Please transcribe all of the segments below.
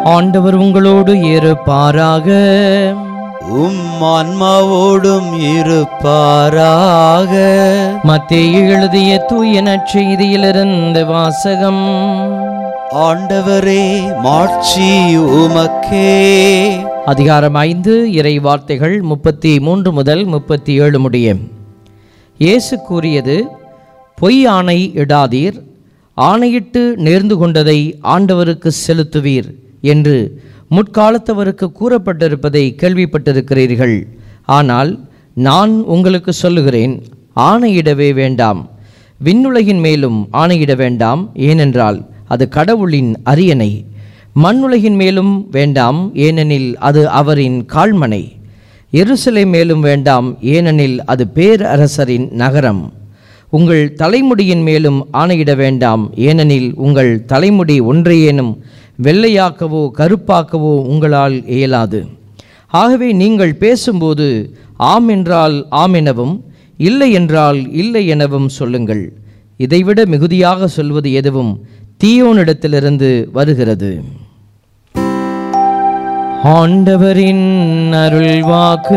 ஆண்டவர் உங்களோடு இருப்பாராக உம் ஆன்மாவோடும் இருப்பாராக மத்தேயு எழுதிய தூய நற்செய்தியிலிருந்து வாசகம் ஆண்டவரே மாட்சி உமக்கே அதிகாரம் ஐந்து இறை வார்த்தைகள் முப்பத்தி மூன்று முதல் முப்பத்தி ஏழு முடிய இயேசு கூறியது பொய் ஆணை இடாதீர் ஆணையிட்டு நேர்ந்து கொண்டதை ஆண்டவருக்கு செலுத்துவீர் என்று முற்காலத்தவருக்கு கூறப்பட்டிருப்பதை கேள்விப்பட்டிருக்கிறீர்கள் ஆனால் நான் உங்களுக்கு சொல்லுகிறேன் ஆணையிடவே வேண்டாம் விண்ணுலகின் மேலும் ஆணையிட வேண்டாம் ஏனென்றால் அது கடவுளின் அரியணை மண்ணுலகின் மேலும் வேண்டாம் ஏனெனில் அது அவரின் கால்மனை எருசலேம் மேலும் வேண்டாம் ஏனெனில் அது பேரரசரின் நகரம் உங்கள் தலைமுடியின் மேலும் ஆணையிட வேண்டாம் ஏனெனில் உங்கள் தலைமுடி ஒன்றையேனும் வெள்ளையாக்கவோ கருப்பாக்கவோ உங்களால் இயலாது ஆகவே நீங்கள் பேசும்போது ஆம் என்றால் ஆம் எனவும் இல்லை என்றால் இல்லை எனவும் சொல்லுங்கள் இதைவிட மிகுதியாக சொல்வது எதுவும் தீயோனிடத்திலிருந்து வருகிறது ஆண்டவரின் அருள்வாக்கு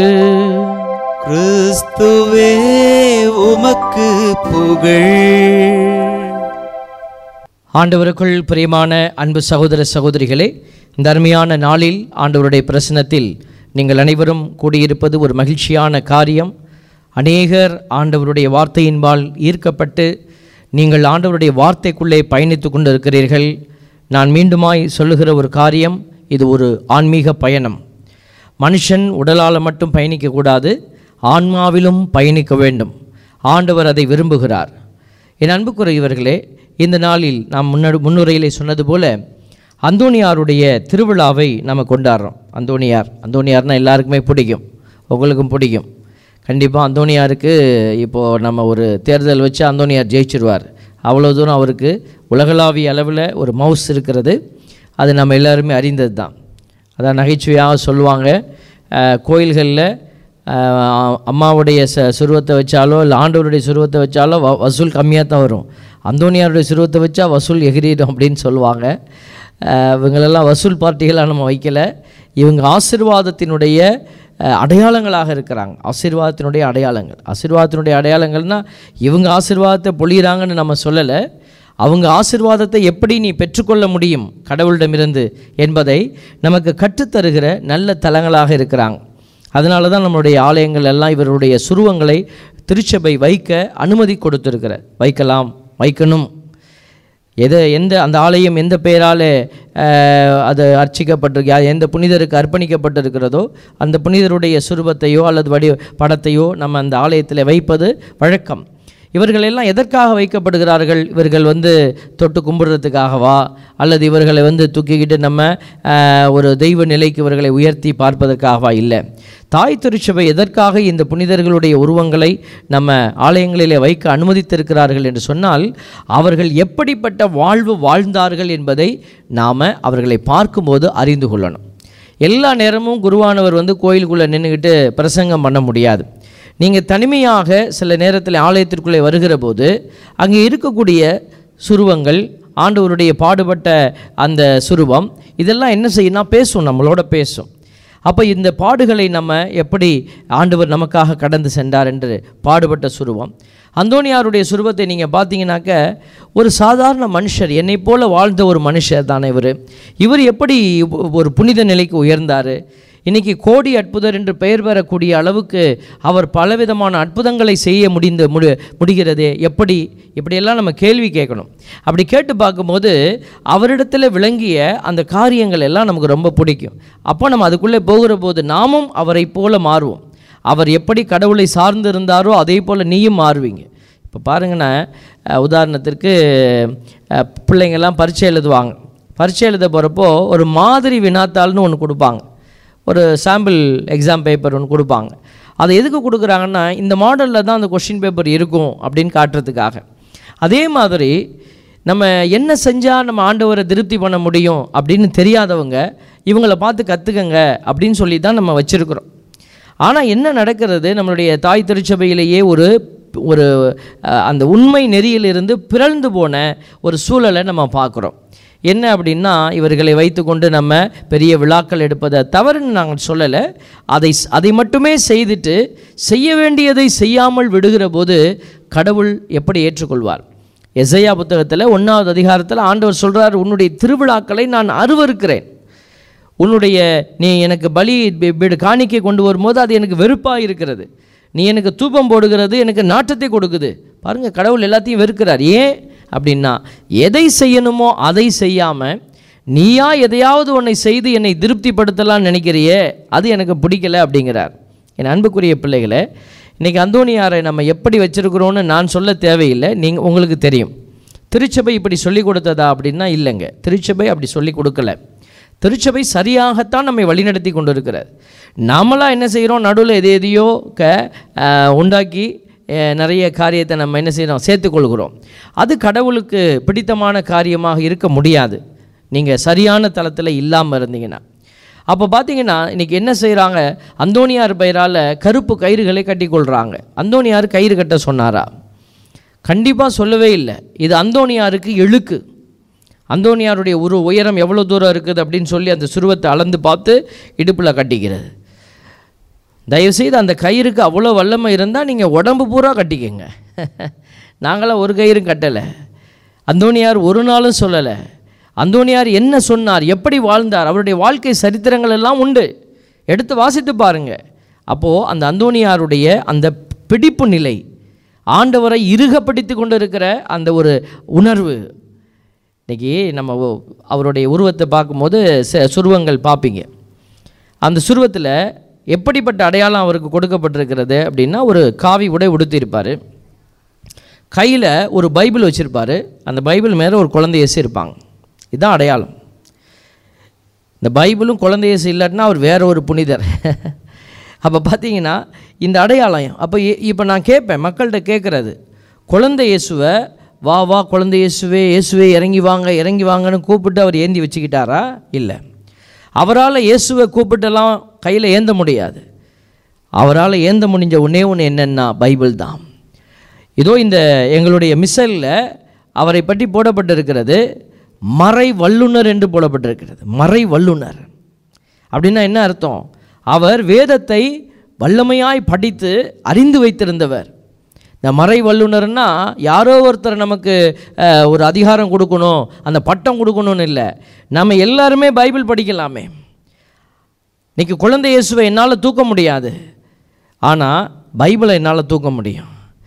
கிறிஸ்துவே உமக்கு புகழ் ஆண்டவருக்குள் பிரியமான அன்பு சகோதர சகோதரிகளே இந்த அருமையான நாளில் ஆண்டவருடைய பிரசனத்தில் நீங்கள் அனைவரும் கூடியிருப்பது ஒரு மகிழ்ச்சியான காரியம் அநேகர் ஆண்டவருடைய வார்த்தையின்பால் ஈர்க்கப்பட்டு நீங்கள் ஆண்டவருடைய வார்த்தைக்குள்ளே பயணித்து கொண்டிருக்கிறீர்கள் நான் மீண்டுமாய் சொல்லுகிற ஒரு காரியம் இது ஒரு ஆன்மீக பயணம் மனுஷன் உடலால் மட்டும் பயணிக்கக்கூடாது ஆன்மாவிலும் பயணிக்க வேண்டும் ஆண்டவர் அதை விரும்புகிறார் என் அன்புக்குரியவர்களே இந்த நாளில் நாம் முன்னாடி முன்னுரையிலே சொன்னது போல அந்தோணியாருடைய திருவிழாவை நம்ம கொண்டாடுறோம் அந்தோணியார் அந்தோணியார்னால் எல்லாருக்குமே பிடிக்கும் உங்களுக்கும் பிடிக்கும் கண்டிப்பாக அந்தோணியாருக்கு இப்போது நம்ம ஒரு தேர்தல் வச்சு அந்தோணியார் ஜெயிச்சிருவார் அவ்வளோ தூரம் அவருக்கு உலகளாவிய அளவில் ஒரு மவுஸ் இருக்கிறது அது நம்ம எல்லாருமே அறிந்தது தான் அதான் நகைச்சுவையாக சொல்லுவாங்க அஹ், கோயில்களில் அஹ், அம்மாவுடைய ச சுருவத்தை வச்சாலோ இல்லை ஆண்டவருடைய சுருவத்தை வச்சாலோ வ வசூல் கம்மியாக தான் வரும் அந்தோனியாருடைய சுருவத்தை வச்சா வசூல் எகிரிடும் அப்படின்னு சொல்லுவாங்க அஹ், இவங்களெல்லாம் வசூல் பார்ட்டிகளாக நம்ம வைக்கல இவங்க ஆசிர்வாதத்தினுடைய அஹ், அடையாளங்களாக இருக்கிறாங்க ஆசீர்வாதத்தினுடைய அடையாளங்கள் ஆசீர்வாதத்தினுடைய அடையாளங்கள்னால் இவங்க ஆசீர்வாதத்தை பொழியிறாங்கன்னு நம்ம சொல்லலை அவங்க ஆசிர்வாதத்தை எப்படி நீ பெற்றுக்கொள்ள முடியும் கடவுளிடமிருந்து என்பதை நமக்கு கற்றுத்தருகிற நல்ல தலங்களாக இருக்கிறாங்க அதனால தான் நம்மளுடைய ஆலயங்கள் எல்லாம் இவருடைய சுருவங்களை திருச்சபை வைக்க அனுமதி கொடுத்துருக்கிற வைக்கலாம் வைக்கணும் எதை எந்த அந்த ஆலயம் எந்த பெயரால் அது அர்ச்சிக்கப்பட்டிருக்கு யா- எந்த புனிதருக்கு அர்ப்பணிக்கப்பட்டிருக்கிறதோ அந்த புனிதருடைய சுரூபத்தையோ அல்லது வடி படத்தையோ நம்ம அந்த ஆலயத்தில் வைப்பது வழக்கம் இவர்கள் எல்லாம் எதற்காக வைக்கப்படுகிறார்கள் இவர்கள் வந்து தொட்டு கும்பிடுறதுக்காகவா அல்லது இவர்களை வந்து தூக்கிக்கிட்டு நம்ம ஆஹ், ஒரு தெய்வ நிலைக்கு இவர்களை உயர்த்தி பார்ப்பதற்காகவா இல்லை தாய் திருச்சபை எதற்காக இந்த புனிதர்களுடைய உருவங்களை நம்ம ஆலயங்களிலே வைக்க அனுமதித்திருக்கிறார்கள் என்று சொன்னால் அவர்கள் எப்படிப்பட்ட வாழ்வு வாழ்ந்தார்கள் என்பதை நாம் அவர்களை பார்க்கும்போது அறிந்து கொள்ளணும் எல்லா நேரமும் குருவானவர் வந்து கோயிலுக்குள்ளே நின்றுக்கிட்டு பிரசங்கம் பண்ண முடியாது நீங்கள் தனிமையாக சில நேரத்தில் ஆலயத்திற்குள்ளே வருகிற போது அங்கே இருக்கக்கூடிய சுருவங்கள் ஆண்டவருடைய பாடுபட்ட அந்த சுருவம் இதெல்லாம் என்ன செய்யும்னா பேசும் நம்மளோட பேசும் அப்போ இந்த பாடுகளை நம்ம எப்படி ஆண்டவர் நமக்காக கடந்து சென்றார் என்று பாடுபட்ட சுருவம் அந்தோனியாருடைய சுருவத்தை நீங்கள் பார்த்தீங்கன்னாக்க ஒரு சாதாரண மனுஷர் என்னை போல வாழ்ந்த ஒரு மனுஷர் தானே இவர் இவர் எப்படி ஒரு புனித நிலைக்கு உயர்ந்தார் இன்னைக்கு கோடி அற்புதர் என்று பெயர் பெறக்கூடிய அளவுக்கு அவர் பலவிதமான அற்புதங்களை செய்ய முடிந்த முடி முடிகிறதே எப்படி இப்படியெல்லாம் நம்ம கேள்வி கேட்கணும் அப்படி கேட்டு பார்க்கும்போது அவரிடத்தில் விளங்கிய அந்த காரியங்கள் எல்லாம் நமக்கு ரொம்ப பிடிக்கும் அப்போ நம்ம அதுக்குள்ளே போகிற போது நாமும் அவரை போல மாறுவோம் அவர் எப்படி கடவுளை சார்ந்து இருந்தாரோ அதே போல் நீயும் மாறுவீங்க இப்போ பாருங்கன்னா அஹ், உதாரணத்திற்கு அஹ், பிள்ளைங்கெல்லாம் பரீட்சை எழுதுவாங்க பரீட்சை எழுத போகிறப்போ ஒரு மாதிரி வினாத்தாள்னு ஒன்று கொடுப்பாங்க ஒரு சாம்பிள் எக்ஸாம் பேப்பர் ஒன்று கொடுப்பாங்க அதை எதுக்கு கொடுக்குறாங்கன்னா இந்த மாடலில் தான் அந்த கொஷின் பேப்பர் இருக்கும் அப்படின்னு காட்டுறதுக்காக அதே மாதிரி நம்ம என்ன செஞ்சால் நம்ம ஆண்டவரை திருப்தி பண்ண முடியும் அப்படின்னு தெரியாதவங்க இவங்கள பார்த்து கற்றுக்கங்க அப்படின்னு சொல்லி தான் நம்ம வச்சுருக்குறோம் ஆனால் என்ன நடக்கிறது நம்மளுடைய தாய் திருச்சபையிலேயே ஒரு ஒரு அஹ், அந்த உண்மை நெறியிலிருந்து பிறழ்ந்து போன ஒரு சூழலை நம்ம பார்க்குறோம் என்ன அப்படின்னா இவர்களை வைத்துக்கொண்டு நம்ம பெரிய விழாக்கள் எடுப்பதை தவறுன்னு நாங்கள் சொல்லலை அதை அதை மட்டுமே செய்துட்டு செய்ய வேண்டியதை செய்யாமல் விடுகிற போது கடவுள் எப்படி ஏற்றுக்கொள்வார் எசையா புத்தகத்தில் ஒன்றாவது அதிகாரத்தில் ஆண்டவர் சொல்கிறார் உன்னுடைய திருவிழாக்களை நான் அருவருக்கிறேன் உன்னுடைய நீ எனக்கு பலி பி- பி- காணிக்கை கொண்டு வரும்போது அது எனக்கு வெறுப்பாக இருக்கிறது நீ எனக்கு தூபம் போடுகிறது எனக்கு நாட்டத்தை கொடுக்குது பாருங்கள் கடவுள் எல்லாத்தையும் வெறுக்கிறார் ஏன் அப்படின்னா எதை செய்யணுமோ அதை செய்யாமல் நீயா எதையாவது உன்னை செய்து என்னை திருப்திப்படுத்தலாம்னு நினைக்கிறியே அது எனக்கு பிடிக்கல அப்படிங்கிறார் என் அன்புக்குரிய பிள்ளைகளே இன்றைக்கி அந்தோனியாரை நம்ம எப்படி வச்சுருக்கிறோன்னு நான் சொல்ல தேவையில்லை நீங்கள் உங்களுக்கு தெரியும் திருச்சபை இப்படி சொல்லி கொடுத்ததா அப்படின்னா இல்லைங்க திருச்சபை அப்படி சொல்லி கொடுக்கல திருச்சபை சரியாகத்தான் நம்மை வழிநடத்தி கொண்டு இருக்கிறார் நாமளாக என்ன செய்கிறோம் நடுவில் எது எதையோ க அஹ், உண்டாக்கி அஹ், நிறைய காரியத்தை நம்ம என்ன செய்கிறோம் சேர்த்துக்கொள்கிறோம் அது கடவுளுக்கு பிடித்தமான காரியமாக இருக்க முடியாது நீங்கள் சரியான தளத்தில் இல்லாமல் இருந்தீங்கன்னா அப்போ பார்த்தீங்கன்னா இன்றைக்கி என்ன செய்கிறாங்க அந்தோனியார் பெயரால் கருப்பு கயிறுகளை கட்டிக்கொள்கிறாங்க அந்தோனியார் கயிறு கட்ட சொன்னாரா கண்டிப்பாக சொல்லவே இல்லை இது அந்தோனியாருக்கு இழுக்கு அந்தோனியாருடைய ஒரு உயரம் எவ்வளோ தூரம் இருக்குது அப்படின்னு சொல்லி அந்த சுருவத்தை அளந்து பார்த்து இடுப்பில் கட்டிக்கிறது தயவுசெய்து அந்த கயிறுக்கு அவ்வளோ வல்லமை இருந்தால் நீங்கள் உடம்பு பூரா கட்டிக்கங்க நாங்களாம் ஒரு கயிறும் கட்டலை அந்தோனியார் ஒரு நாளும் சொல்லலை அந்தோனியார் என்ன சொன்னார் எப்படி வாழ்ந்தார் அவருடைய வாழ்க்கை சரித்திரங்கள் எல்லாம் உண்டு எடுத்து வாசித்து பாருங்க அப்போது அந்த அந்தோனியாருடைய அந்த பிடிப்பு நிலை ஆண்டவரை இறுகப்படுத்தி கொண்டு இருக்கிற அந்த ஒரு உணர்வு இன்னைக்கு நம்ம ஒ- அவருடைய உருவத்தை பார்க்கும்போது ச- சுருவங்கள் பார்ப்பீங்க அந்த சுருவத்தில் எப்படிப்பட்ட அடையாளம் அவருக்கு கொடுக்கப்பட்டிருக்கிறது அப்படின்னா ஒரு காவி உடை உடுத்தியிருப்பார் கையில் ஒரு பைபிள் வச்சுருப்பார் அந்த பைபிள் மேலே ஒரு குழந்தை இயேசு இருப்பாங்க இதுதான் அடையாளம் இந்த பைபிளும் குழந்தை இயேசு இல்லாட்டினா அவர் வேற ஒரு புனிதர் அப்போ பார்த்தீங்கன்னா இந்த அடையாளம் அப்போ இப்போ நான் கேட்பேன் மக்கள்கிட்ட கேட்குறது குழந்தை இயேசுவை வா வா குழந்தை இயேசுவே இயேசுவே இறங்கி வாங்க இறங்கி வாங்கன்னு கூப்பிட்டு அவர் ஏந்தி வச்சுக்கிட்டாரா இல்லை அவரால் இயேசுவை கூப்பிட்டெல்லாம் கையில் ஏந்த முடியாது அவரால் ஏந்த முடிஞ்ச ஒன்றே ஒன்று என்னென்னா பைபிள் தான் இதோ இந்த எங்களுடைய மிசலில் அவரை பற்றி போடப்பட்டிருக்கிறது மறை வல்லுனர் என்று போடப்பட்டிருக்கிறது மறை வல்லுனர் அப்படின்னா என்ன அர்த்தம் அவர் வேதத்தை வல்லமையாய் படித்து அறிந்து வைத்திருந்தவர் இந்த மறை வல்லுனர்னா யாரோ ஒருத்தர் நமக்கு அஹ், ஒரு அதிகாரம் கொடுக்கணும் அந்த பட்டம் கொடுக்கணும்னு இல்லை நம்ம எல்லாருமே பைபிள் படிக்கலாமே இன்னைக்கு குழந்தை இயேசுவை என்னால் தூக்க முடியாது ஆனால் பைபிளை என்னால் தூக்க முடியும்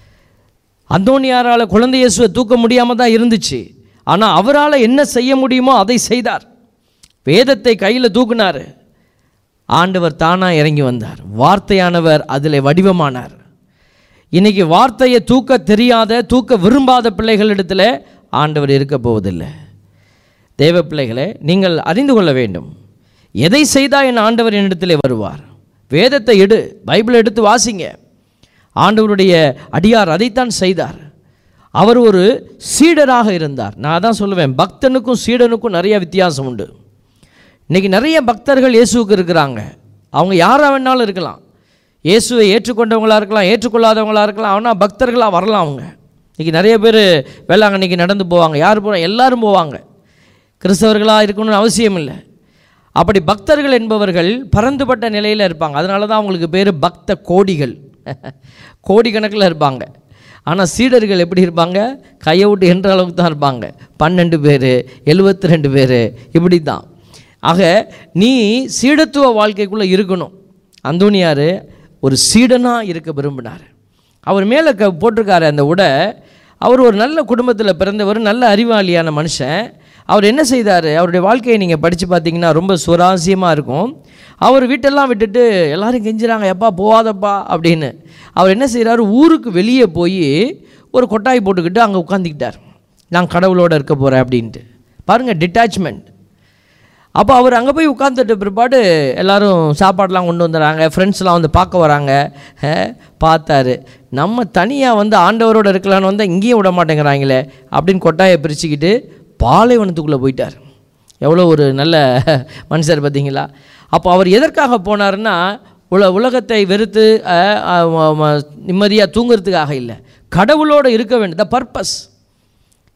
அந்தோனியாரால் குழந்தை இயேசுவை தூக்க முடியாமல் தான் இருந்துச்சு ஆனால் அவரால் என்ன செய்ய முடியுமோ அதை செய்தார் வேதத்தை கையில் தூக்குனார் ஆண்டவர் தானாக இறங்கி வந்தார் வார்த்தையானவர் அதில் வடிவமானார் இன்னைக்கு வார்த்தையை தூக்க தெரியாத தூக்க விரும்பாத பிள்ளைகளிடத்தில் ஆண்டவர் இருக்க போவதில்லை தேவ பிள்ளைகளே நீங்கள் அறிந்து கொள்ள வேண்டும் எதை செய்தால் என் ஆண்டவர் என்னிடத்திலே வருவார் வேதத்தை எடு பைபிளை எடுத்து வாசிங்க ஆண்டவருடைய அடியார் அதைத்தான் செய்தார் அவர் ஒரு சீடராக இருந்தார் நான் தான் சொல்லுவேன் பக்தனுக்கும் சீடனுக்கும் நிறைய வித்தியாசம் உண்டு இன்றைக்கி நிறைய பக்தர்கள் இயேசுவுக்கு இருக்கிறாங்க அவங்க யாராக வேணாலும் இருக்கலாம் இயேசுவை ஏற்றுக்கொண்டவங்களா இருக்கலாம் ஏற்றுக்கொள்ளாதவங்களா இருக்கலாம் ஆனால் பக்தர்களாக வரலாம் அவங்க இன்றைக்கி நிறைய பேர் வேளாங்கண்ணிக்கு நடந்து போவாங்க யார் போகிறோம் எல்லாரும் போவாங்க கிறிஸ்தவர்களாக இருக்கணும்னு அவசியம் இல்லை அப்படி பக்தர்கள் என்பவர்கள் பரந்துபட்ட நிலையில் இருப்பாங்க அதனால தான் அவங்களுக்கு பேர் பக்த கோடிகள் கோடிக்கணக்கில் இருப்பாங்க ஆனால் சீடர்கள் எப்படி இருப்பாங்க கையை விட்டு என்ற அளவுக்கு தான் இருப்பாங்க பன்னெண்டு பேர் எழுபத்தி ரெண்டு பேர் இப்படி தான் ஆக நீ சீடத்துவ வாழ்க்கைக்குள்ளே இருக்கணும் அந்தோனியார் ஒரு சீடனாக இருக்க விரும்பினார் அவர் மேலே க போட்டிருக்காரு அந்த உடை அவர் ஒரு நல்ல குடும்பத்தில் பிறந்தவர் நல்ல அறிவாளியான மனுஷன் அவர் என்ன செய்தார் அவருடைய வாழ்க்கையை நீங்கள் படித்து பார்த்தீங்கன்னா ரொம்ப சுவாரஸ்யமாக இருக்கும் அவர் வீட்டெல்லாம் விட்டுட்டு எல்லாரும் கெஞ்சுறாங்க எப்பா போகாதப்பா அப்படின்னு அவர் என்ன செய்கிறாரு ஊருக்கு வெளியே போய் ஒரு கொட்டாய் போட்டுக்கிட்டு அங்கே உட்காந்துக்கிட்டார் நான் கடவுளோட இருக்க போகிறேன் அப்படின்ட்டு பாருங்கள் டிட்டாச்மெண்ட் அப்போ அவர் அங்கே போய் உட்காந்துட்ட பிற்பாடு எல்லாரும் சாப்பாடெலாம் கொண்டு வந்துடுறாங்க ஃப்ரெண்ட்ஸ்லாம் வந்து பார்க்க வராங்க அஹ், பார்த்தாரு நம்ம தனியாக வந்து ஆண்டவரோட இருக்கலான்னு வந்தால் இங்கேயும் விட மாட்டேங்கிறாங்களே அப்படின்னு கொட்டாயை பிரிச்சுக்கிட்டு பாலைவனத்துக்குள்ளே போயிட்டார் எவ்வளோ ஒரு நல்ல மனுஷர் பார்த்தீங்களா அப்போ அவர் எதற்காக போனாருன்னா உல உலகத்தை வெறுத்து நிம்மதியாக தூங்குறதுக்காக இல்லை கடவுளோடு இருக்க வேண்டும் த பர்பஸ்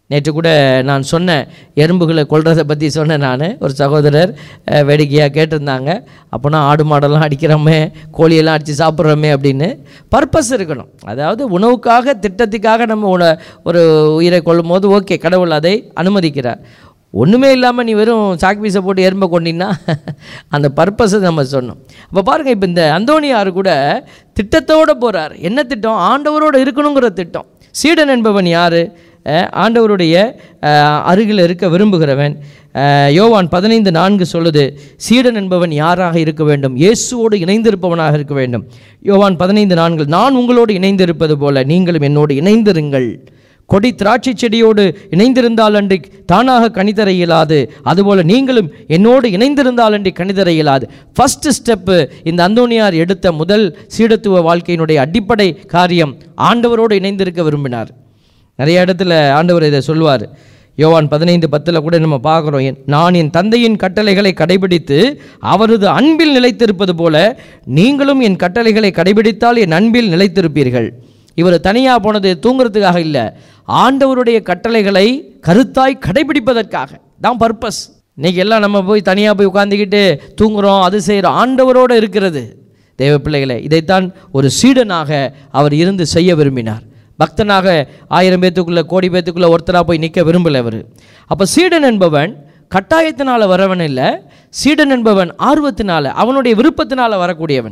நேற்று கூட நான் சொன்னேன் எறும்புகளை கொல்றதை பற்றி சொன்னேன் நான் ஒரு சகோதரர் அஹ், வேடிக்கையாக கேட்டிருந்தாங்க அப்போனா ஆடு மாடெல்லாம் அடிக்கிறோமே கோழியெல்லாம் அடித்து சாப்பிட்றோமே அப்படின்னு பர்பஸ் இருக்கணும் அதாவது உணவுக்காக திட்டத்துக்காக நம்ம உண ஒரு உயிரை கொள்ளும் போது ஓகே கடவுள் அதை அனுமதிக்கிறார் ஒன்றுமே இல்லாமல் நீ வெறும் சாக் பீஸை போட்டு எறும்பை கொண்டினா அந்த பர்பஸை நம்ம சொன்னோம் அப்போ பாருங்கள் இப்போ இந்த அந்தோணியார் கூட திட்டத்தோடு போகிறார் என்ன திட்டம் ஆண்டவரோடு இருக்கணுங்கிற திட்டம் சீடன் என்பவன் யார் ஆண்டவருடைய அஹ், அருகில் இருக்க விரும்புகிறவன் அஹ், யோவான் பதினைந்து நான்கு சொல்லுது சீடன் என்பவன் யாராக இருக்க வேண்டும் இயேசுவோடு இணைந்திருப்பவனாக இருக்க வேண்டும் யோவான் பதினைந்து நான்கு நான் உங்களோடு இணைந்திருப்பது போல நீங்களும் என்னோடு இணைந்திருங்கள் கொடி திராட்சை செடியோடு இணைந்திருந்தால் அன்றி தானாக கனிதர இயலாது அதுபோல் நீங்களும் என்னோடு இணைந்திருந்தால் அன்றி கனிதர இயலாது ஃபஸ்ட்டு ஸ்டெப்பு இந்த அந்தோணியார் எடுத்த முதல் சீடத்துவ வாழ்க்கையினுடைய அடிப்படை காரியம் ஆண்டவரோடு இணைந்திருக்க விரும்பினார் நிறைய இடத்துல ஆண்டவர் இதை சொல்வார் யோவான் பதினைந்து பத்தில் கூட நம்ம பார்க்குறோம் என்- நான் என் தந்தையின் கட்டளைகளை கடைபிடித்து அவரது அன்பில் நிலைத்திருப்பது போல நீங்களும் என் கட்டளைகளை கடைபிடித்தால் என் அன்பில் நிலைத்திருப்பீர்கள் இவர் தனியாக போனது தூங்குறதுக்காக இல்லை ஆண்டவருடைய கட்டளைகளை கருத்தாய் கடைபிடிப்பதற்காக தான் பர்பஸ் இன்னைக்கு எல்லாம் நம்ம போய் தனியாக போய் உட்காந்துக்கிட்டு தூங்குறோம் அது செய்கிறோம் ஆண்டவரோடு இருக்கிறது தேவ பிள்ளைகளே இதைத்தான் ஒரு சீடனாக அவர் இருந்து செய்ய விரும்பினார் பக்தனாக ஆயிரம் பேத்துக்குள்ள கோடி பேத்துக்குள்ள ஒருத்தராக போய் நிற்க விரும்பல அவர் அப்போ சீடன் என்பவன் கட்டாயத்தினால் வரவன் இல்லை சீடன் என்பவன் ஆர்வத்தினால அவனுடைய விருப்பத்தினால வரக்கூடியவன்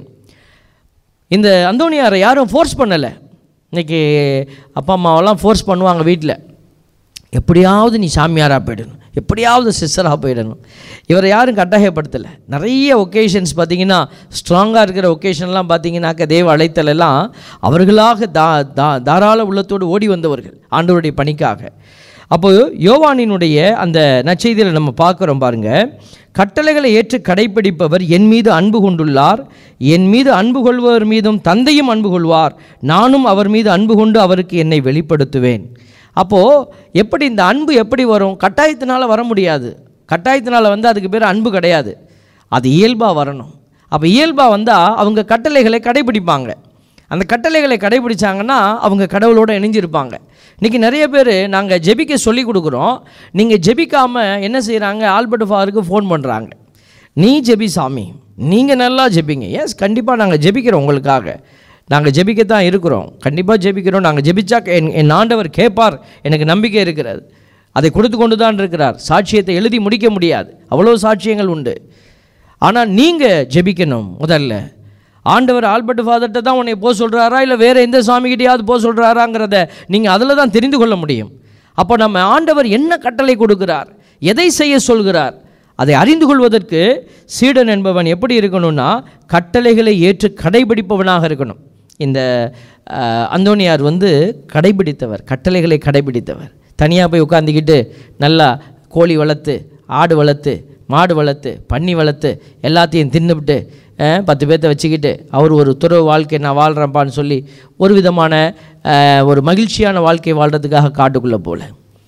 இந்த அந்தோணியாரை யாரும் ஃபோர்ஸ் பண்ணலை இன்னைக்கு அப்பா அம்மாவெல்லாம் ஃபோர்ஸ் பண்ணுவாங்க வீட்டில் எப்படியாவது நீ சாமியாராக போயிடணும் எப்படியாவது சிஸ்டராக போயிடணும் இவரை யாரும் கட்டாயப்படுத்தலை நிறைய ஒகேஷன்ஸ் பார்த்தீங்கன்னா ஸ்ட்ராங்காக இருக்கிற ஒகேஷன்லாம் பார்த்தீங்கன்னாக்க தேவ அழைத்தல் எல்லாம் அவர்களாக தா தா தாராள உள்ளத்தோடு ஓடி வந்தவர்கள் ஆண்டவருடைய பணிக்காக அப்போ யோவானினுடைய அந்த நற்செய்தியில் நம்ம பார்க்குறோம் பாருங்க கட்டளைகளை ஏற்று கடைப்பிடிப்பவர் என் மீது அன்பு கொண்டுள்ளார் என் மீது அன்பு கொள்பவர் மீதும் தந்தையும் அன்பு கொள்வார் நானும் அவர் மீது அன்பு கொண்டு அவருக்கு என்னை வெளிப்படுத்துவேன் அப்போது எப்படி இந்த அன்பு எப்படி வரும் கட்டாயத்தினால வர முடியாது கட்டாயத்தினால வந்து அதுக்கு பேர் அன்பு கிடையாது அது இயல்பாக வரணும் அப்போ இயல்பாக வந்தால் அவங்க கட்டளைகளை கடைபிடிப்பாங்க அந்த கட்டளைகளை கடைபிடிச்சாங்கன்னா அவங்க கடவுளோட இணைஞ்சிருப்பாங்க இன்றைக்கி நிறைய பேர் நாங்கள் ஜெபிக்க சொல்லி கொடுக்குறோம் நீங்கள் ஜெபிக்காமல் என்ன செய்கிறாங்க ஆல்பர்ட் ஃபாதருக்கு ஃபோன் பண்ணுறாங்க நீ ஜெபி சாமி நீங்கள் நல்லா ஜெபிங்க எஸ் கண்டிப்பாக நாங்கள் ஜெபிக்கிறோம் உங்களுக்காக நாங்கள் ஜெபிக்கத்தான் இருக்கிறோம் கண்டிப்பாக ஜெபிக்கிறோம் நாங்கள் ஜெபிச்சா என் என் ஆண்டவர் கேட்பார் எனக்கு நம்பிக்கை இருக்கிறது அதை கொடுத்து கொண்டு தான் இருக்கிறார் சாட்சியத்தை எழுதி முடிக்க முடியாது அவ்வளோ சாட்சியங்கள் உண்டு ஆனால் நீங்கள் ஜெபிக்கணும் முதல்ல ஆண்டவர் ஆல்பர்ட் ஃபாதர்கிட்ட தான் உன்னை போக சொல்கிறாரா இல்லை வேறு எந்த சாமிகிட்டையாவது போக சொல்கிறாராங்கிறத நீங்கள் அதில் தான் தெரிந்து கொள்ள முடியும் அப்போ நம்ம ஆண்டவர் என்ன கட்டளை கொடுக்கிறார் எதை செய்ய சொல்கிறார் அதை அறிந்து கொள்வதற்கு சீடன் என்பவன் எப்படி இருக்கணும்னா கட்டளைகளை ஏற்று கடைபிடிப்பவனாக இருக்கணும் இந்த அஹ், அந்தோணியார் வந்து கடைபிடித்தவர் கட்டளைகளை கடைபிடித்தவர் தனியாக போய் உட்காந்துக்கிட்டு நல்லா கோழி வளர்த்து ஆடு வளர்த்து மாடு வளர்த்து பன்னி வளர்த்து எல்லாத்தையும் தின்னுபிட்டு அஹ், பத்து பேர்த்த வச்சுக்கிட்டு அவர் ஒரு துறவு வாழ்க்கை நான் வாழ்கிறேன்ப்பான்னு சொல்லி ஒரு விதமான அஹ், ஒரு மகிழ்ச்சியான வாழ்க்கை வாழ்கிறதுக்காக காட்டுக்குள்ளே போல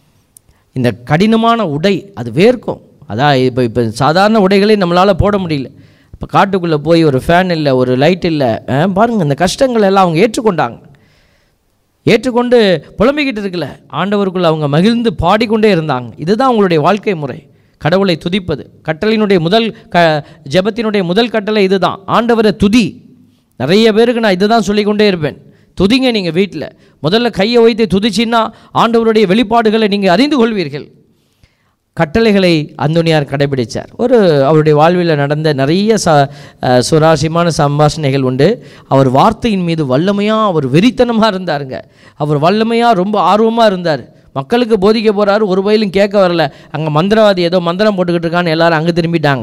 இந்த கடினமான உடை அது வேர்க்கும் அதான் இப்போ இப்போ சாதாரண உடைகளை நம்மளால் போட முடியல இப்போ காட்டுக்குள்ளே போய் ஒரு ஃபேன் இல்லை ஒரு லைட் இல்லை அஹ், பாருங்க இந்த கஷ்டங்கள் எல்லாம் அவங்க ஏற்றுக்கொண்டாங்க ஏற்றுக்கொண்டு புலம்பிக்கிட்டு இருக்கல ஆண்டவருக்குள்ள அவங்க மகிழ்ந்து பாடிக்கொண்டே இருந்தாங்க இதுதான் அவங்களுடைய வாழ்க்கை முறை கடவுளை துதிப்பது கட்டளையினுடைய முதல் க ஜெபத்தினுடைய முதல் கட்டளை இதுதான் ஆண்டவரை துதி நிறைய பேருக்கு நான் இதுதான் சொல்லிக்கொண்டே இருப்பேன் துதிங்க நீங்கள் வீட்டில் முதல்ல கையை வைத்து துதிச்சின்னா ஆண்டவருடைய வெளிப்பாடுகளை நீங்கள் அறிந்து கொள்வீர்கள் கட்டளைகளை அந்தோனியார் கடைபிடித்தார் ஒரு அவருடைய வாழ்வில் நடந்த நிறைய ச அஹ் சுவாரஸ்யமான சம்பாஷணைகள் உண்டு அவர் வார்த்தையின் மீது வல்லமையாக அவர் வெறித்தனமாக இருந்தாருங்க அவர் வல்லமையாக ரொம்ப ஆர்வமாக இருந்தார் மக்களுக்கு போதிக்க போகிறாரு ஒரு வயலும் கேட்க வரல அங்கே மந்திரவாதி ஏதோ மந்திரம் போட்டுக்கிட்டு இருக்கான்னு எல்லாரும் அங்கே திரும்பிட்டாங்க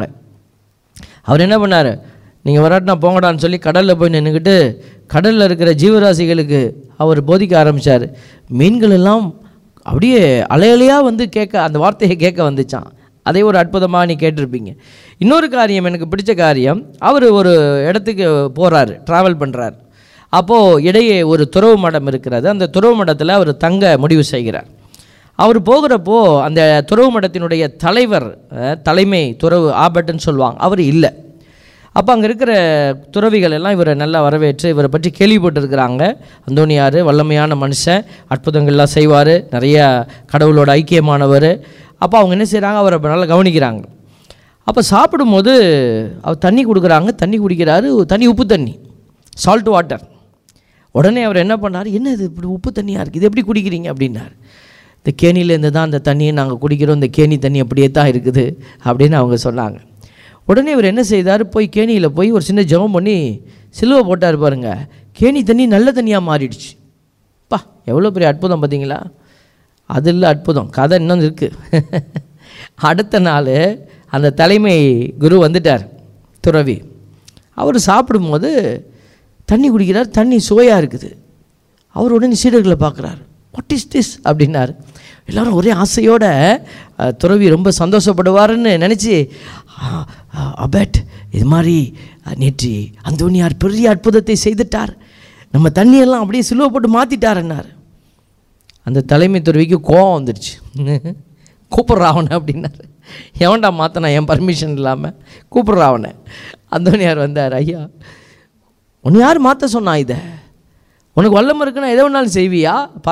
அவர் என்ன பண்ணார் நீங்கள் வராட்டினா போங்கடான்னு சொல்லி கடலில் போய் நின்றுக்கிட்டு கடலில் இருக்கிற ஜீவராசிகளுக்கு அவர் போதிக்க ஆரம்பித்தார் மீன்கள் எல்லாம் அப்படியே அலையலையாக வந்து கேட்க அந்த வார்த்தையை கேட்க வந்துச்சான் அதே ஒரு அற்புதமாக நீ கேட்டிருப்பீங்க இன்னொரு காரியம் எனக்கு பிடிச்ச காரியம் அவர் ஒரு இடத்துக்கு போகிறாரு ட்ராவல் பண்ணுறார் அப்போது இடையே ஒரு துறவு மடம் இருக்கிறது அந்த துறவு மடத்தில் அவர் தங்க முடிவு செய்கிறார் அவர் போகிறப்போ அந்த துறவு மடத்தினுடைய தலைவர் அஹ், தலைமை துறவு ஆபட்டுன்னு சொல்லுவாங்க அவர் இல்லை அப்போ அங்கே இருக்கிற துறவிகள் எல்லாம் இவரை நல்லா வரவேற்று இவரை பற்றி கேள்விப்பட்டிருக்கிறாங்க அந்தோனியார் வல்லமையான மனுஷன் அற்புதங்கள்லாம் செய்வார் நிறைய கடவுளோட ஐக்கியமானவர் அப்போ அவங்க என்ன செய்கிறாங்க அவரை நல்லா கவனிக்கிறாங்க அப்போ சாப்பிடும்போது அவர் தண்ணி கொடுக்குறாங்க தண்ணி குடிக்கிறாரு தண்ணி உப்பு தண்ணி சால்ட் வாட்டர் உடனே அவர் என்ன பண்ணார் என்ன இது இப்படி உப்பு தண்ணியாக இருக்குது இது எப்படி குடிக்கிறீங்க அப்படின்னார் இந்த கேணியிலேருந்து தான் அந்த தண்ணியை நாங்கள் குடிக்கிறோம் இந்த கேணி தண்ணி அப்படியே தான் இருக்குது அப்படின்னு அவங்க சொன்னாங்க உடனே இவர் என்ன செய்தார் போய் கேணியில் போய் ஒரு சின்ன ஜெபம் பண்ணி சிலுவை போட்டார் பாருங்க கேணி தண்ணி நல்ல தண்ணியாக மாறிடுச்சு பா எவ்வளோ பெரிய அற்புதம் பார்த்தீங்களா அது இல்லை அற்புதம் கதை இன்னும் இருக்குது அடுத்த நாள் அந்த தலைமை குரு வந்துட்டார் துறவி அவர் சாப்பிடும்போது தண்ணி குடிக்கிறார் தண்ணி சுவையாக இருக்குது அவர் உடனே சீடர்களை பார்க்குறாரு வாட் இஸ் திஸ் அப்படின்னார் எல்லாரும் ஒரே ஆசையோட அஹ், துறவி ரொம்ப சந்தோஷப்படுவாருன்னு நினச்சி அபட் இது மாதிரி அஹ், நேற்று அந்தோனியார் பெரிய அற்புதத்தை செய்துட்டார் நம்ம தண்ணியெல்லாம் அப்படியே சிலுவை போட்டு மாற்றிட்டாருன்னார் அந்த தலைமை துறவிக்கு கோவம் வந்துடுச்சு கூப்பிட்றா அவனை அப்படின்னாரு எவன்டா மாற்றினா என் பர்மிஷன் இல்லாமல் கூப்பிட்றா அவனை அந்தோனியார் வந்தார் ஐயா உன்னை யார் மாற்ற சொன்னா இதை உனக்கு வல்லம் இருக்குன்னா எதை வேணாலும் செய்வியா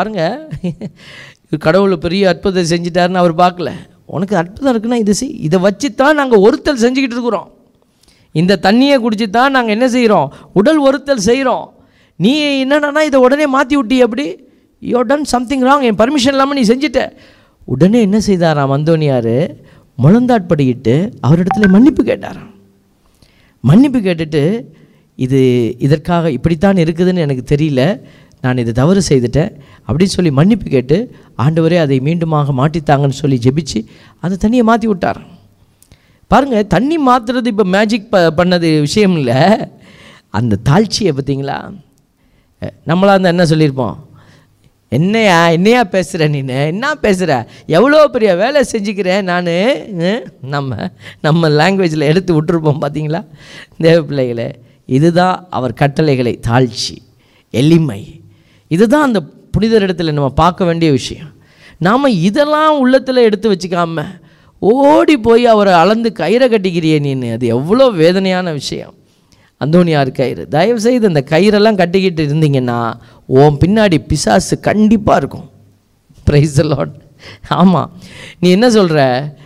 பாருங்கள் கடவுள் பெரிய அற்புதத்தை செஞ்சிட்டாருன்னு அவர் பார்க்கல உனக்கு அற்புதம் இருக்குன்னா இதை செய் இதை வச்சு தான் நாங்கள் ஒருத்தல் செஞ்சுக்கிட்டு இருக்கிறோம் இந்த தண்ணியை குடிச்சு தான் நாங்கள் என்ன செய்கிறோம் உடல் ஒருத்தல் செய்கிறோம் நீ என்னன்னா இதை உடனே மாற்றி விட்டி அப்படி யூ டன் சம்திங் ராங் என் பர்மிஷன் இல்லாமல் நீ செஞ்சிட்ட உடனே என்ன செய்தாராம் அந்தோனியார் முழந்தாட்படியிட்டு அவரிடத்துல மன்னிப்பு கேட்டாராம் மன்னிப்பு கேட்டுட்டு இது இதற்காக இப்படித்தான் இருக்குதுன்னு எனக்கு தெரியல நான் இது தவறு செய்துட்டேன் அப்படின்னு சொல்லி மன்னிப்பு கேட்டு ஆண்டவரே அதை மீண்டுமாக மாட்டித்தாங்கன்னு சொல்லி ஜெபிச்சு அந்த தண்ணியை மாற்றி விட்டார் பாருங்க தண்ணி மாற்றுறது இப்போ மேஜிக் ப பண்ணது விஷயம் இல்லை அந்த தாழ்ச்சியை பார்த்தீங்களா அஹ், நம்மளா இருந்தால் என்ன சொல்லியிருப்போம் என்னையா என்னையா பேசுகிற நீ என்ன பேசுகிற எவ்வளோ பெரிய வேலை செஞ்சுக்கிறேன் நான் நம்ம நம்ம லாங்குவேஜில் எடுத்து விட்டுருப்போம் பார்த்தீங்களா தேவ பிள்ளைகளே இதுதான் அவர் கட்டளைகளை தாழ்ச்சி எளிமை இதுதான் அந்த புனிதரிடத்தில் நம்ம பார்க்க வேண்டிய விஷயம் நாம் இதெல்லாம் உள்ளத்தில் எடுத்து வச்சுக்காம ஓடி போய் அவரை அளந்து கயிறை கட்டிக்கிறியே நீன்னு அது எவ்வளோ வேதனையான விஷயம் அந்தோனியார் கயிறு தயவு செய்து இந்த கயிறெல்லாம் கட்டிக்கிட்டு இருந்தீங்கன்னா உன் பின்னாடி பிசாசு கண்டிப்பாக இருக்கும் ப்ரைஸ் லாட் ஆமாம் நீ என்ன சொல்கிற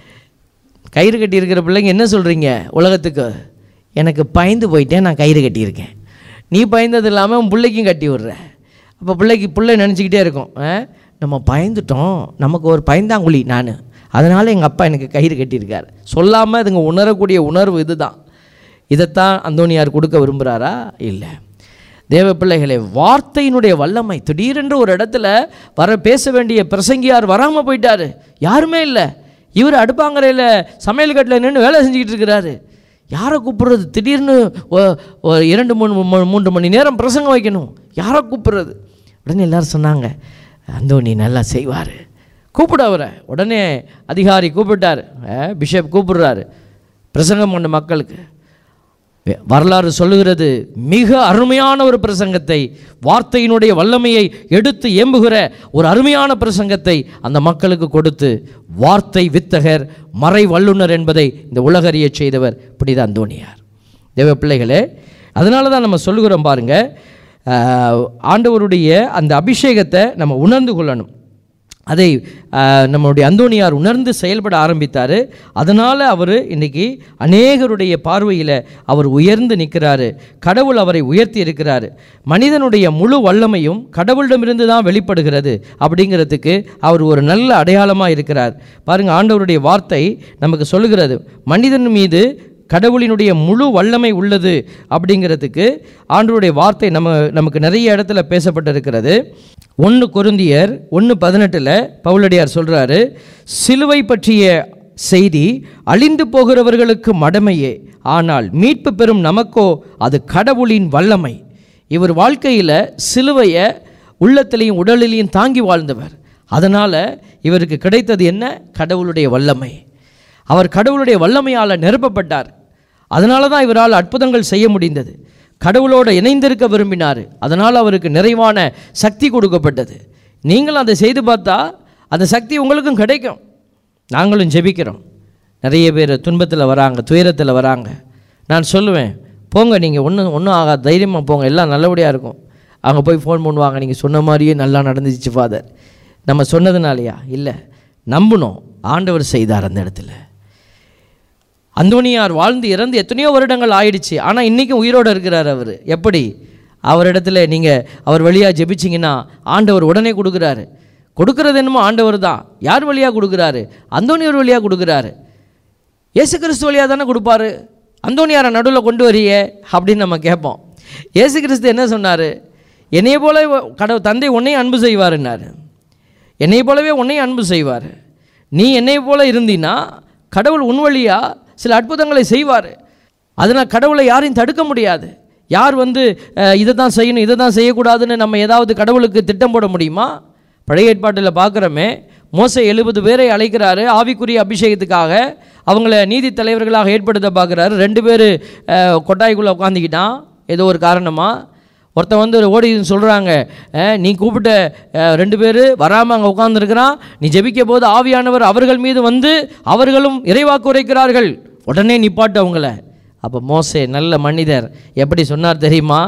கயிறு கட்டி இருக்கிற பிள்ளைங்க என்ன சொல்கிறீங்க உலகத்துக்கு எனக்கு பயந்து போயிட்டேன் நான் கயிறு கட்டியிருக்கேன் நீ பயந்தது இல்லாமல் உன் பிள்ளைக்கும் கட்டி விடுற அப்போ பிள்ளைக்கு பிள்ளை நினச்சிக்கிட்டே இருக்கும் ஆ, நம்ம பயந்துட்டோம் நமக்கு ஒரு பயந்தாங்குழி நான் அதனால் எங்கள் அப்பா எனக்கு கயிறு கட்டியிருக்கார் சொல்லாமல் அதுங்க உணரக்கூடிய உணர்வு இதுதான் இதைத்தான் அந்தோனியார் கொடுக்க விரும்புகிறாரா இல்லை தேவ பிள்ளைகளே வார்த்தையினுடைய வல்லமை திடீரென்று ஒரு இடத்துல வர பேச வேண்டிய பிரசங்கியார் வராமல் போயிட்டாரு யாருமே இல்லை இவர் அடுப்பாங்கரையில் சமையல் கட்டில் நின்று வேலை செஞ்சுக்கிட்டு இருக்கிறாரு யாரை கூப்பிடுறது திடீர்னு ஒ- ஒரு இரண்டு மூணு மூ- மூன்று மணி நேரம் பிரசங்கம் வைக்கணும் யாரை கூப்பிடுறது உடனே எல்லாரும் சொன்னாங்க அந்தோனி நல்லா செய்வார் கூப்பிடு அவரை உடனே அதிகாரி கூப்பிட்டார் அஹ், பிஷப் கூப்பிடுறாரு பிரசங்கம் பண்ண மக்களுக்கு வே- வரலாறு சொல்லுகிறது மிக அருமையான ஒரு பிரசங்கத்தை வார்த்தையினுடைய வல்லமையை எடுத்து ஏம்புகிற ஒரு அருமையான பிரசங்கத்தை அந்த மக்களுக்கு கொடுத்து வார்த்தை வித்தகர் மறை வல்லுனர் என்பதை இந்த உலகறியச் செய்தவர் புனித அந்தோணியார் தேவ பிள்ளைகளே அதனால தான் நம்ம சொல்லுகிறோம் பாருங்க ஆஹ், ஆண்டவருடைய அந்த அபிஷேகத்தை நம்ம உணர்ந்து கொள்ளணும் அதை ஆஹ், நம்மளுடைய அந்தோணியார் உணர்ந்து செயல்பட ஆரம்பித்தார் அதனால் அவர் இன்னைக்கு அநேகருடைய பார்வையில் அவர் உயர்ந்து நிற்கிறாரு கடவுள் அவரை உயர்த்தி இருக்கிறாரு மனிதனுடைய முழு வல்லமையும் கடவுளிடமிருந்து தான் வெளிப்படுகிறது அப்படிங்கிறதுக்கு அவர் ஒரு நல்ல அடையாளமாக இருக்கிறார் பாருங்க ஆண்டவருடைய வார்த்தை நமக்கு சொல்லுகிறது மனிதன் மீது கடவுளினுடைய முழு வல்லமை உள்ளது அப்படிங்கிறதுக்கு ஆண்டவருடைய வார்த்தை நம்ம நமக்கு நிறைய இடத்துல பேசப்பட்டிருக்கிறது ஒன்று கொருந்தியர் ஒன்று பதினெட்டில் பவுலடியார் சொல்கிறாரு சிலுவை பற்றிய செய்தி அழிந்து போகிறவர்களுக்கு மடமையே ஆனால் மீட்பு பெறும் நமக்கோ அது கடவுளின் வல்லமை இவர் வாழ்க்கையில் சிலுவையை உள்ளத்திலையும் உடலிலையும் தாங்கி வாழ்ந்தவர் அதனால் இவருக்கு கிடைத்தது என்ன கடவுளுடைய வல்லமை அவர் கடவுளுடைய வல்லமையால் நிரப்பப்பட்டார் அதனால தான் இவரால் அற்புதங்கள் செய்ய முடிந்தது கடவுளோடு இணைந்திருக்க விரும்பினார் அதனால் அவருக்கு நிறைவான சக்தி கொடுக்கப்பட்டது நீங்களும் அதை செய்து பார்த்தா அந்த சக்தி உங்களுக்கும் கிடைக்கும் நாங்களும் ஜெபிக்கிறோம் நிறைய பேர் துன்பத்தில் வராங்க துயரத்தில் வராங்க நான் சொல்லுவேன் போங்க நீங்கள் ஒன்றும் ஒன்றும் ஆகாது தைரியமாக போங்க எல்லாம் நல்லபடியாக இருக்கும் அங்கே போய் ஃபோன் பண்ணுவாங்க நீங்கள் சொன்ன மாதிரியே நல்லா நடந்துச்சு ஃபாதர் நம்ம சொன்னதுனாலயா இல்லை நம்பணும் ஆண்டவர் செய்தார் அந்த இடத்துல அந்தோனியார் வாழ்ந்து இறந்து எத்தனையோ வருடங்கள் ஆயிடுச்சு ஆனால் இன்றைக்கும் உயிரோடு இருக்கிறார் அவர் எப்படி அவரிடத்துல நீங்கள் அவர் வழியாக ஜெபிச்சிங்கன்னா ஆண்டவர் உடனே கொடுக்குறாரு கொடுக்கறது என்னமோ ஆண்டவர் தான் யார் வழியாக கொடுக்குறாரு அந்தோனியார் வழியாக கொடுக்குறாரு இயேசு கிறிஸ்து வழியாக தானே கொடுப்பாரு அந்தோனியாரை நடுவில் கொண்டு வரியே அப்படின்னு நம்ம கேட்போம் இயேசு கிறிஸ்து என்ன சொன்னார் என்னைய போல கடவுள் தந்தை உன்னையும் அன்பு செய்வாருன்னாரு என்னை போலவே உன்னையும் அன்பு செய்வார் நீ என்னை போல இருந்தீன்னா கடவுள் உன் வழியா சில அற்புதங்களை செய்வார் அதனால் கடவுளை யாரையும் தடுக்க முடியாது யார் வந்து அஹ், இதை தான் செய்யணும் இதை தான் செய்யக்கூடாதுன்னு நம்ம ஏதாவது கடவுளுக்கு திட்டம் போட முடியுமா பழைய ஏற்பாட்டில் பார்க்குறோமே மோசை எழுபது பேரை அழைக்கிறாரு ஆவிக்குரிய அபிஷேகத்துக்காக அவங்கள நீதி தலைவர்களாக ஏற்படுத்த பார்க்குறாரு ரெண்டு பேர் கொட்டாய்க்குள்ளே உட்காந்துக்கிட்டான் ஏதோ ஒரு காரணமாக ஒருத்தன் வந்து ஓடி சொல்கிறாங்க நீ கூப்பிட்ட அஹ், ரெண்டு பேர் வராமல் அங்கே உட்காந்துருக்கிறான் நீ ஜெபிக்க போது ஆவியானவர் அவர்கள் மீது வந்து அவர்களும் இறைவாக்கு உரைக்கிறார்கள் உடனே நிப்பாட்டு அவங்கள அப்போ மோசே நல்ல மனிதர் எப்படி சொன்னார் தெரியுமா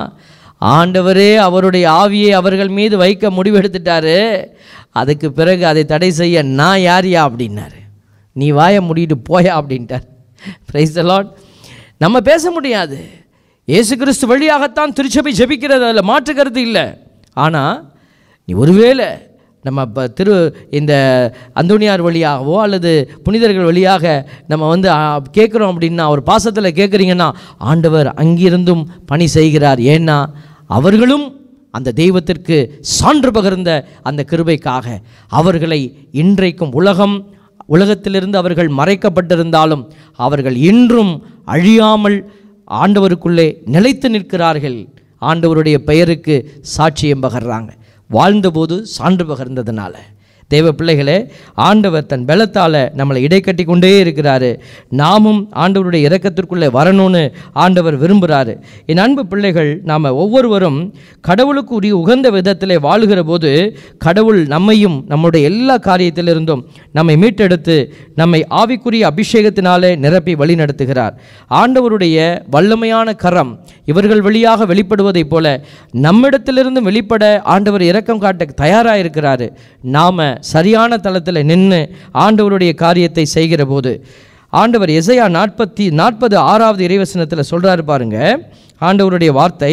ஆண்டவரே அவருடைய ஆவியை அவர்கள் மீது வைக்க முடிவெடுத்துட்டாரு அதுக்கு பிறகு அதை தடை செய்ய நான் யாரியா அப்படின்னாரு நீ வாயை மூடிட்டு போயா அப்படின்ட்டார் பிரைஸ் லார்ட் நம்ம பேச முடியாது இயேசு கிறிஸ்து வழியாகத்தான் திருச்சபை ஜெபிக்கிறது அதில் மாற்று கருத்து இல்லை ஆனால் நீ ஒருவேளை நம்ம இப்போ திரு இந்த அந்தோனியார் வழியாகவோ அல்லது புனிதர்கள் வழியாக நம்ம வந்து கேட்குறோம் அப்படின்னா ஒரு பாசத்தில் கேட்குறீங்கன்னா ஆண்டவர் அங்கிருந்தும் பணி செய்கிறார் ஏன்னா அவர்களும் அந்த தெய்வத்திற்கு சான்று பகிர்ந்த அந்த கிருபைக்காக அவர்களை இன்றைக்கும் உலகம் உலகத்திலிருந்து அவர்கள் மறைக்கப்பட்டிருந்தாலும் அவர்கள் இன்றும் அழியாமல் ஆண்டவருக்குள்ளே நிலைத்து நிற்கிறார்கள் ஆண்டவருடைய பெயருக்கு சாட்சியம் பகர்றாங்க வாழ்ந்தபோது சான்று பகர்ந்ததுனால தேவ பிள்ளைகளே ஆண்டவர் தன் பலத்தால் நம்மளை இடைக்கட்டி கொண்டே இருக்கிறாரு நாமும் ஆண்டவருடைய இரக்கத்திற்குள்ளே வரணும்னு ஆண்டவர் விரும்புகிறாரு என் அன்பு பிள்ளைகள் நாம் ஒவ்வொருவரும் கடவுளுக்கு உரிய உகந்த விதத்திலே வாழுகிற போது கடவுள் நம்மையும் நம்முடைய எல்லா காரியத்திலிருந்தும் நம்மை மீட்டெடுத்து நம்மை ஆவிக்குரிய அபிஷேகத்தினாலே நிரப்பி வழி நடத்துகிறார் ஆண்டவருடைய வல்லமையான கரம் இவர்கள் வழியாக வெளிப்படுவதைப் போல நம்மிடத்திலிருந்து வெளிப்பட ஆண்டவர் இரக்கம் காட்ட தயாராக இருக்கிறாரு நாம் சரியான தளத்தில் நின்று ஆண்டவருடைய காரியத்தை செய்கிற போது ஆண்டவர் எசையா நாற்பத்தி நாற்பது ஆறாவது இறைவசனத்தில் சொல்கிறாரு பாருங்க ஆண்டவருடைய வார்த்தை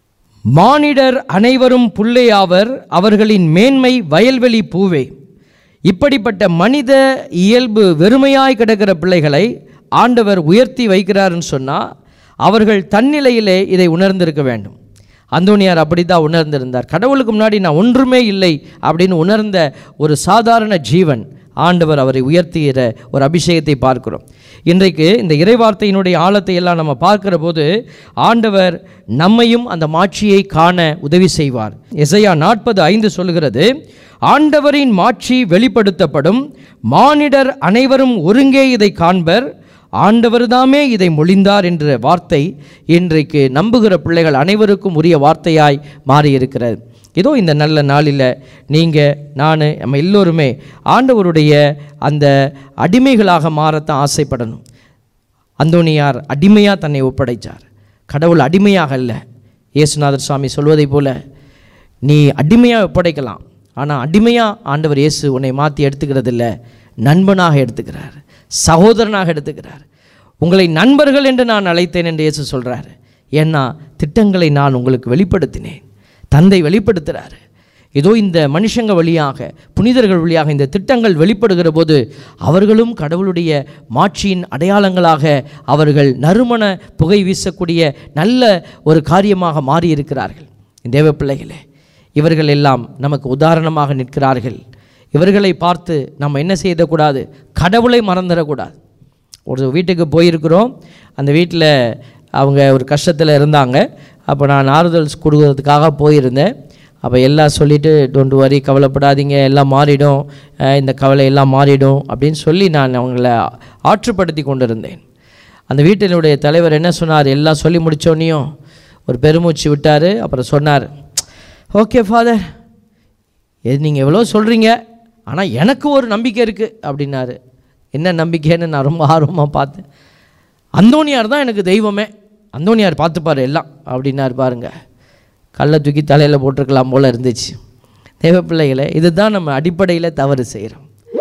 மானிடர் அனைவரும் புல்லையாவர் அவர்களின் மேன்மை வயல்வெளி பூவே இப்படிப்பட்ட மனித இயல்பு வெறுமையாய் கிடக்கிற பிள்ளைகளை ஆண்டவர் உயர்த்தி வைக்கிறாருன்னு சொன்னால் அவர்கள் தன்னிலையிலே இதை உணர்ந்திருக்க வேண்டும் அந்தோனியார் அப்படி தான் உணர்ந்திருந்தார் கடவுளுக்கு முன்னாடி நான் ஒன்றுமே இல்லை அப்படின்னு உணர்ந்த ஒரு சாதாரண ஜீவன் ஆண்டவர் அவரை உயர்த்துகிற ஒரு அபிஷேகத்தை பார்க்கிறோம் இன்றைக்கு இந்த இறைவார்த்தையினுடைய ஆழத்தை எல்லாம் நம்ம பார்க்கிற போது ஆண்டவர் நம்மையும் அந்த மாட்சியை காண உதவி செய்வார் எசையா நாற்பது ஐந்து சொல்கிறது ஆண்டவரின் மாட்சி வெளிப்படுத்தப்படும் மானிடர் அனைவரும் ஒருங்கே இதை காண்பர் ஆண்டவர்தாமே இதை மொழிந்தார் என்ற வார்த்தை இன்றைக்கு நம்புகிற பிள்ளைகள் அனைவருக்கும் உரிய வார்த்தையாய் மாறியிருக்கிறது இதோ இந்த நல்ல நாளில் நீங்கள் நான் நம்ம எல்லோருமே ஆண்டவருடைய அந்த அடிமைகளாக மாறத்தான் ஆசைப்படணும் அந்தோனியார் அடிமையாக தன்னை ஒப்படைத்தார் கடவுள் அடிமையாக அல்ல இயேசுநாதர் சுவாமி சொல்வதைப் போல நீ அடிமையாக ஒப்படைக்கலாம் ஆனால் அடிமையாக ஆண்டவர் இயேசு உன்னை மாற்றி எடுத்துக்கிறது இல்லை நண்பனாக எடுத்துக்கிறார் சகோதரனாக எடுத்துக்கிறார் உங்களை நண்பர்கள் என்று நான் அழைத்தேன் என்று இயேசு சொல்கிறார் ஏன்னா திட்டங்களை நான் உங்களுக்கு வெளிப்படுத்தினேன் தந்தை வெளிப்படுத்துகிறாரு ஏதோ இந்த மனுஷங்க வழியாக புனிதர்கள் வழியாக இந்த திட்டங்கள் வெளிப்படுகிற போது அவர்களும் கடவுளுடைய மாட்சியின் அடையாளங்களாக அவர்கள் நறுமண புகை வீசக்கூடிய நல்ல ஒரு காரியமாக மாறியிருக்கிறார்கள் தேவ பிள்ளைகளே இவர்கள் எல்லாம் நமக்கு உதாரணமாக நிற்கிறார்கள் இவர்களை பார்த்து நம்ம என்ன செய்யக்கூடாது கடவுளை மறந்துடக்கூடாது ஒரு வீட்டுக்கு போயிருக்கிறோம் அந்த வீட்டில் அவங்க ஒரு கஷ்டத்தில் இருந்தாங்க அப்போ நான் ஆறுதல் கொடுக்கறதுக்காக போயிருந்தேன் அப்போ எல்லாம் சொல்லிவிட்டு டோன்ட் வரி கவலைப்படாதீங்க எல்லாம் மாறிடும் அஹ் இந்த கவலை எல்லாம் மாறிடும் அப்படின்னு சொல்லி நான் அவங்கள ஆற்றுப்படுத்தி கொண்டிருந்தேன் அந்த வீட்டினுடைய தலைவர் என்ன சொன்னார் எல்லாம் சொல்லி முடித்தோன்னையும் ஒரு பெருமூச்சு விட்டார் அப்புறம் சொன்னார் ஓகே ஃபாதர் இது நீங்கள் எவ்வளோ சொல்கிறீங்க ஆனால் எனக்கு ஒரு நம்பிக்கை இருக்குது அப்படின்னாரு என்ன நம்பிக்கைன்னு நான் ரொம்ப ஆர்வமாக பார்த்தேன் அந்தோனியார் தான் எனக்கு தெய்வமே அந்தோனியார் பார்த்துப்பாரு எல்லாம் அப்படின்னாரு பாருங்க கல்லை தூக்கி தலையில் போட்டிருக்கலாம் போல இருந்துச்சு தேவ பிள்ளைகளை இதுதான் நம்ம அடிப்படையில் தவறு செய்கிறோம்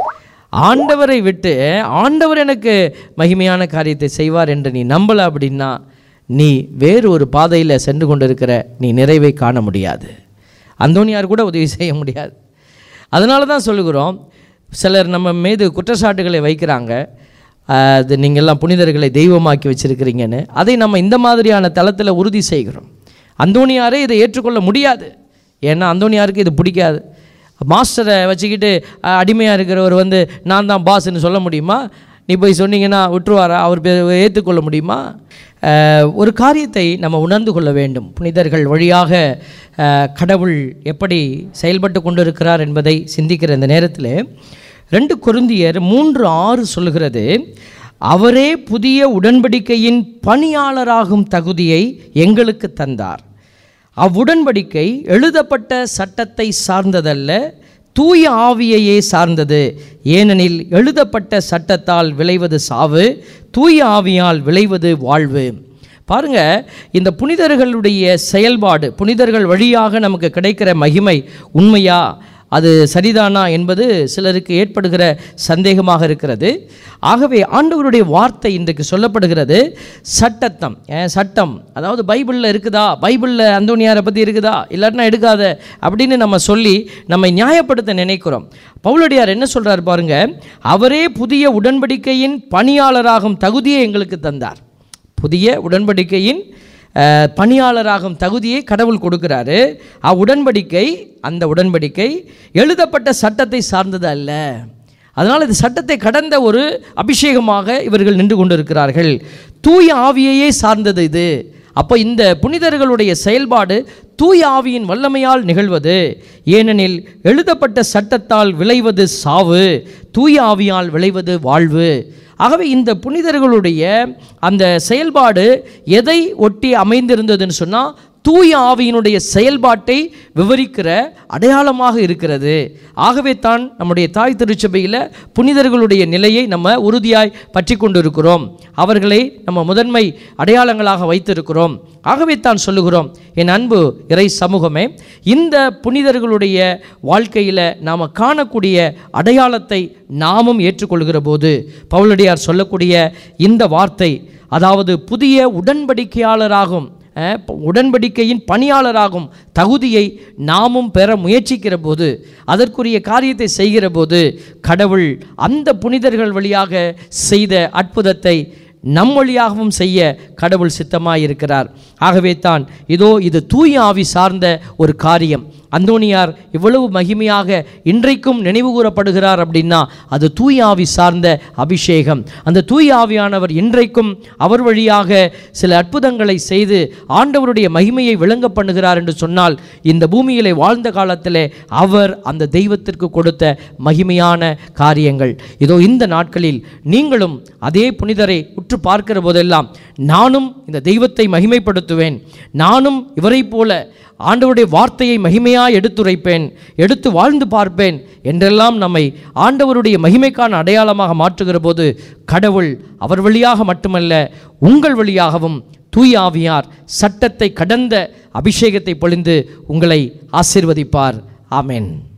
ஆண்டவரை விட்டு ஆண்டவர் எனக்கு மகிமையான காரியத்தை செய்வார் என்று நீ நம்பலை அப்படின்னா நீ வேறு ஒரு பாதையில் சென்று கொண்டிருக்கிற நீ நிறைவை காண முடியாது அந்தோனியார் கூட உதவி செய்ய முடியாது அதனால தான் சொல்லுகிறோம் சிலர் நம்ம மீது குற்றச்சாட்டுகளை வைக்கிறாங்க ஆஹ், அது நீங்கள்லாம் புனிதர்களை தெய்வமாக்கி வச்சிருக்கிறீங்கன்னு அதை நம்ம இந்த மாதிரியான தளத்தில் உறுதி செய்கிறோம் அந்தோனியாரே இதை ஏற்றுக்கொள்ள முடியாது ஏன்னா அந்தோனியாருக்கு இது பிடிக்காது மாஸ்டரை வச்சுக்கிட்டு அஹ், அடிமையாக இருக்கிறவர் வந்து நான் தான் பாஸ்ன்னு சொல்ல முடியுமா நீ போய் சொன்னீங்கன்னா விட்டுருவாரா அவர் பே- ஏற்றுக்கொள்ள முடியுமா அஹ், ஒரு காரியத்தை நம்ம உணர்ந்து கொள்ள வேண்டும் புனிதர்கள் வழியாக அஹ், கடவுள் எப்படி செயல்பட்டு கொண்டிருக்கிறார் என்பதை சிந்திக்கிற இந்த நேரத்தில் ரெண்டு கொருந்தியர் மூன்று ஆறு சொல்லுகிறது அவரே புதிய உடன்படிக்கையின் பணியாளராகும் தகுதியை எங்களுக்கு தந்தார் அவ்வுடன்படிக்கை எழுதப்பட்ட சட்டத்தை சார்ந்ததல்ல தூய ஆவியையே சார்ந்தது ஏனெனில் எழுதப்பட்ட சட்டத்தால் விளைவது சாவு தூய ஆவியால் விளைவது வாழ்வு பாருங்க இந்த புனிதர்களுடைய செயல்பாடு புனிதர்கள் வழியாக நமக்கு கிடைக்கிற மகிமை உண்மையா அது சரிதானா என்பது சிலருக்கு ஏற்படுகிற சந்தேகமாக இருக்கிறது ஆகவே ஆண்டவருடைய வார்த்தை இன்றைக்கு சொல்லப்படுகிறது சட்டத்தம் ஏன் சட்டம் அதாவது பைபிளில் இருக்குதா பைபிளில் அந்தோனியாரை பற்றி இருக்குதா இல்லாட்டினா எடுக்காத அப்படின்னு நம்ம சொல்லி நம்மை நியாயப்படுத்த நினைக்கிறோம் பவுலடியார் என்ன சொல்றார் பாருங்க அவரே புதிய உடன்படிக்கையின் பணியாளராகும் தகுதியை எங்களுக்கு தந்தார் புதிய உடன்படிக்கையின் அஹ், பணியாளராகும் தகுதியை கடவுள் கொடுக்கிறாரு அவ்வுடன்படிக்கை அந்த உடன்படிக்கை எழுதப்பட்ட சட்டத்தை சார்ந்தது அல்ல அதனால் இது சட்டத்தை கடந்த ஒரு அபிஷேகமாக இவர்கள் நின்று கொண்டிருக்கிறார்கள் தூய ஆவியையே சார்ந்தது இது அப்போ இந்த புனிதர்களுடைய செயல்பாடு தூய ஆவியின் வல்லமையால் நிகழ்வது ஏனெனில் எழுதப்பட்ட சட்டத்தால் விளைவது சாவு தூய ஆவியால் விளைவது வாழ்வு ஆகவே இந்த புனிதர்களுடைய அந்த செயல்பாடு எதை ஒட்டி அமைந்திருந்ததுன்னு சொன்னால் தூய ஆவியினுடைய செயல்பாட்டை விவரிக்கிற அடையாளமாக இருக்கிறது ஆகவே தான் நம்முடைய தாய் திருச்சபையில் புனிதர்களுடைய நிலையை நம்ம உறுதியாய் பற்றி கொண்டிருக்கிறோம் அவர்களை நம்ம முதன்மை அடையாளங்களாக வைத்திருக்கிறோம் ஆகவே தான் சொல்லுகிறோம் என் அன்பு இறை சமூகமே இந்த புனிதர்களுடைய வாழ்க்கையில் நாம் காணக்கூடிய அடையாளத்தை நாமும் ஏற்றுக்கொள்கிற போது பவுலடியார் சொல்லக்கூடிய இந்த வார்த்தை அதாவது புதிய உடன்படிக்கையாளராகும் அஹ், ப- உடன்படிக்கையின் பணியாளராகும் தகுதியை நாமும் பெற முயற்சிக்கிற போது அதற்குரிய காரியத்தை செய்கிற போது கடவுள் அந்த புனிதர்கள் வழியாக செய்த அற்புதத்தை நம் வழியாகவும் செய்ய கடவுள் சித்தமாயிருக்கிறார் ஆகவே தான் இதோ இது தூய ஆவி சார்ந்த ஒரு காரியம் அந்தோனியார் இவ்வளவு மகிமையாக இன்றைக்கும் நினைவு கூறப்படுகிறார் அப்படின்னா அது தூய ஆவி சார்ந்த அபிஷேகம் அந்த தூய ஆவியானவர் இன்றைக்கும் அவர் வழியாக சில அற்புதங்களை செய்து ஆண்டவருடைய மகிமையை விளங்க பண்ணுகிறார் என்று சொன்னால் இந்த பூமியிலே வாழ்ந்த காலத்திலே அவர் அந்த தெய்வத்திற்கு கொடுத்த மகிமையான காரியங்கள் இதோ இந்த நாட்களில் நீங்களும் அதே புனிதரை உற்று பார்க்கிற போதெல்லாம் நானும் இந்த தெய்வத்தை மகிமைப்படுத்துவேன் நானும் இவரைப் போல ஆண்டவருடைய வார்த்தையை மகிமையாய் எடுத்துரைப்பேன் எடுத்து வாழ்ந்து பார்ப்பேன் என்றெல்லாம் நம்மை ஆண்டவருடைய மகிமைக்கான அடையாளமாக மாற்றுகிற போது கடவுள் அவர் வழியாக மட்டுமல்ல உங்கள் வழியாகவும் தூய ஆவியார் சட்டத்தை கடந்த அபிஷேகத்தை பொழிந்து உங்களை ஆசீர்வதிப்பார் ஆமென்